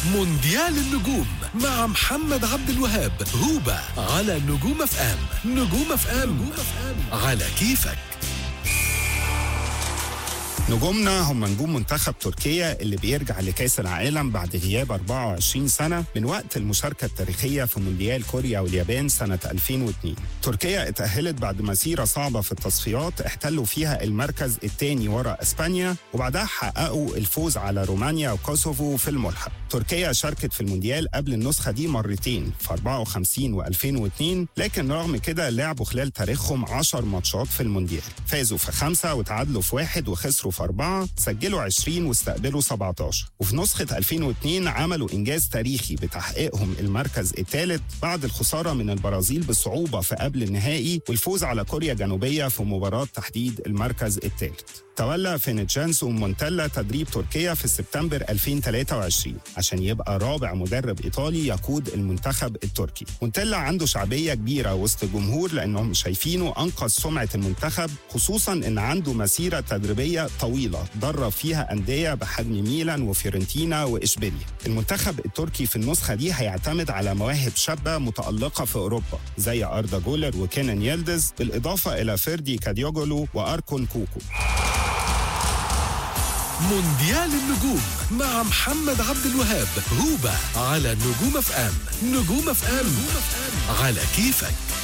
مونديال النجوم مع محمد عبد الوهاب هوبا على نجوم اف ام نجوم اف ام على كيفك نجومنا هم نجوم منتخب تركيا اللي بيرجع لكأس العالم بعد غياب 24 سنة من وقت المشاركة التاريخية في مونديال كوريا واليابان سنة 2002 تركيا اتأهلت بعد مسيرة صعبة في التصفيات احتلوا فيها المركز الثاني ورا اسبانيا وبعدها حققوا الفوز على رومانيا وكوسوفو في الملحق تركيا شاركت في المونديال قبل النسخة دي مرتين في 54 و2002 لكن رغم كده لعبوا خلال تاريخهم 10 ماتشات في المونديال فازوا في خمسة وتعادلوا في واحد وخسروا في أربعة سجلوا 20 واستقبلوا 17 وفي نسخة 2002 عملوا إنجاز تاريخي بتحقيقهم المركز الثالث بعد الخسارة من البرازيل بصعوبة في قبل النهائي والفوز على كوريا الجنوبية في مباراة تحديد المركز الثالث تولى فينيتشانسو مونتيلا تدريب تركيا في سبتمبر 2023 عشان يبقى رابع مدرب ايطالي يقود المنتخب التركي مونتيلا عنده شعبيه كبيره وسط الجمهور لانهم شايفينه انقذ سمعه المنتخب خصوصا ان عنده مسيره تدريبيه طويله درب فيها انديه بحجم ميلان وفيورنتينا واشبيليا المنتخب التركي في النسخه دي هيعتمد على مواهب شابه متالقه في اوروبا زي اردا جولر وكينان يلدز بالاضافه الى فيردي كاديوجولو واركون كوكو مونديال النجوم مع محمد عبد الوهاب هوبا على نجوم اف ام نجوم اف ام على كيفك